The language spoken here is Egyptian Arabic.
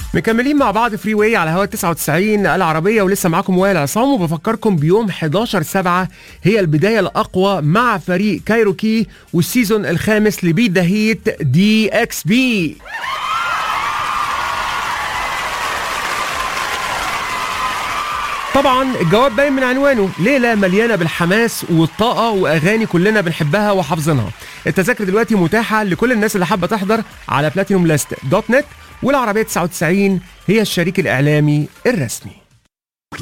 مكملين مع بعض فري واي على هوا 99 العربية ولسه معاكم وائل عصام وبفكركم بيوم 11 7 هي البداية الأقوى مع فريق كايروكي والسيزون الخامس لبيت ذا هيت دي اكس بي طبعا الجواب باين من عنوانه ليلة مليانة بالحماس والطاقة وأغاني كلنا بنحبها وحافظينها التذاكر دلوقتي متاحة لكل الناس اللي حابة تحضر على بلاتينوم لاست دوت نت والعربية 99 هي الشريك الإعلامي الرسمي